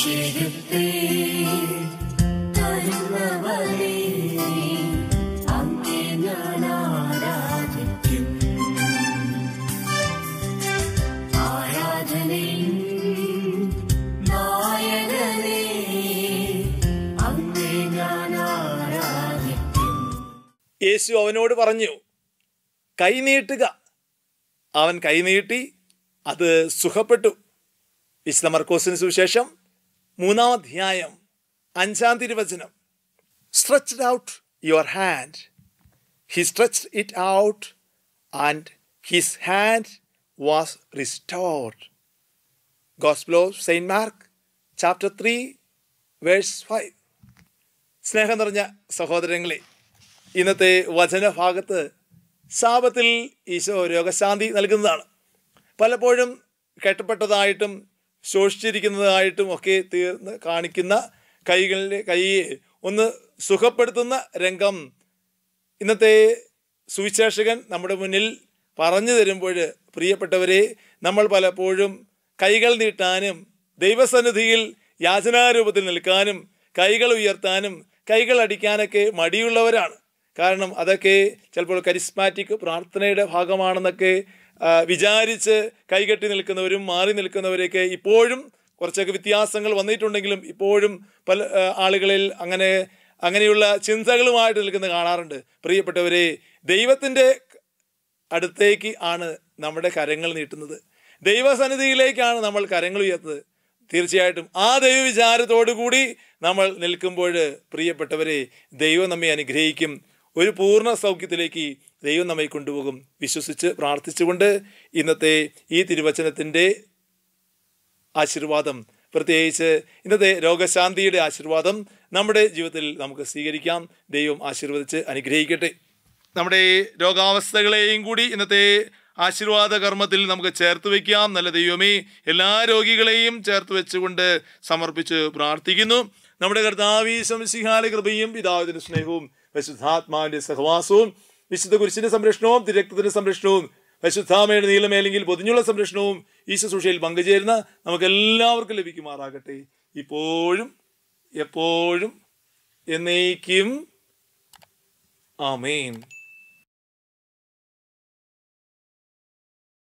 അഭിഷേകത്തെ തരുന്നവനെ അങ്ങേ ഞാൻ ആരാധിക്കും ആരാധനയും നായകനെ അങ്ങേ ഞാൻ ആരാധിക്കും യേശു അവനോട് പറഞ്ഞു കൈനീട്ടുക അവൻ കൈനീട്ടി അത് സുഖപ്പെട്ടു വിശുദ്ധ മർക്കോസിന് സുവിശേഷം മൂന്നാം അധ്യായം അഞ്ചാം തിരുവചനം stretched out your hand he stretched it out and his hand was restored gospel of Saint Mark chapter three verse five സ്നേഹം നിറഞ്ഞ സഹോദരങ്ങളെ ഇന്നത്തെ വചനഭാഗത്ത് ശാപത്തിൽ ഈശോ രോഗശാന്തി നൽകുന്നതാണ് പലപ്പോഴും കെട്ടപ്പെട്ടതായിട്ടും ശോഷിച്ചിരിക്കുന്നതായിട്ടും ഒക്കെ തീർന്ന് കാണിക്കുന്ന കൈകളിലെ കൈയെ ഒന്ന് സുഖപ്പെടുത്തുന്ന രംഗം ഇന്നത്തെ സുവിശേഷകൻ നമ്മുടെ മുന്നിൽ പറഞ്ഞു തരുമ്പോൾ പ്രിയപ്പെട്ടവരെ നമ്മൾ പലപ്പോഴും കൈകൾ നീട്ടാനും ദൈവസന്നിധിയിൽ യാചനാരൂപത്തിൽ നിൽക്കാനും കൈകൾ ഉയർത്താനും കൈകൾ അടിക്കാനൊക്കെ മടിയുള്ളവരാണ് കാരണം അതൊക്കെ ചിലപ്പോൾ കരിസ്മാറ്റിക് പ്രാർത്ഥനയുടെ ഭാഗമാണെന്നൊക്കെ ആ, വിചാരിച്ച് കൈകെട്ടി നിൽക്കുന്നവരും മാറി നിൽക്കുന്നവരെയൊക്കെ ഇപ്പോഴും കുറച്ചൊക്കെ വ്യത്യാസങ്ങൾ വന്നിട്ടുണ്ടെങ്കിലും ഇപ്പോഴും പല ആ, ആളുകളിൽ അങ്ങനെ അങ്ങനെയുള്ള ചിന്തകളുമായിട്ട് നിൽക്കുന്നത് കാണാറുണ്ട് പ്രിയപ്പെട്ടവരെ ദൈവത്തിൻ്റെ അടുത്തേക്ക് ആണ് നമ്മുടെ കരങ്ങൾ നീട്ടുന്നത് ദൈവസന്നിധിയിലേക്കാണ് നമ്മൾ കരങ്ങൾ ഉയർത്തുന്നത് തീർച്ചയായിട്ടും ആ ദൈവവിചാരത്തോടു കൂടി നമ്മൾ നിൽക്കുമ്പോൾ പ്രിയപ്പെട്ടവരെ ദൈവം നമ്മെ അനുഗ്രഹിക്കും ഒരു പൂർണ്ണ സൗഖ്യത്തിലേക്ക് ദൈവം നമ്മെ കൊണ്ടുപോകും വിശ്വസിച്ച് പ്രാർത്ഥിച്ചുകൊണ്ട് ഇന്നത്തെ ഈ തിരുവചനത്തിൻ്റെ ആശീർവാദം പ്രത്യേകിച്ച് ഇന്നത്തെ രോഗശാന്തിയുടെ ആശീർവാദം നമ്മുടെ ജീവിതത്തിൽ നമുക്ക് സ്വീകരിക്കാം ദൈവം ആശീർവദിച്ച് അനുഗ്രഹിക്കട്ടെ നമ്മുടെ രോഗാവസ്ഥകളെയും കൂടി ഇന്നത്തെ ആശീർവാദ കർമ്മത്തിൽ നമുക്ക് ചേർത്ത് വയ്ക്കാം നല്ല ദൈവമേ എല്ലാ രോഗികളെയും ചേർത്ത് വെച്ചുകൊണ്ട് സമർപ്പിച്ച് പ്രാർത്ഥിക്കുന്നു നമ്മുടെ കർത്താവീ സംസിഹാല കൃപയും പിതാവിന്റെ സ്നേഹവും പരിശുദ്ധാത്മാവിന്റെ സഹവാസവും വിശുദ്ധ കുരിശിന്റെ സംരക്ഷണവും തിരക്തത്തിന്റെ സംരക്ഷണവും പരിശുദ്ധാമയുടെ നീലമേലെങ്കിൽ പൊതിഞ്ഞുള്ള സംരക്ഷണവും ഈ ശുശ്രൂഷയിൽ പങ്കുചേരുന്ന നമുക്ക് എല്ലാവർക്കും ലഭിക്കുമാറാകട്ടെ ഇപ്പോഴും എപ്പോഴും എന്നേക്കും ആമേൻ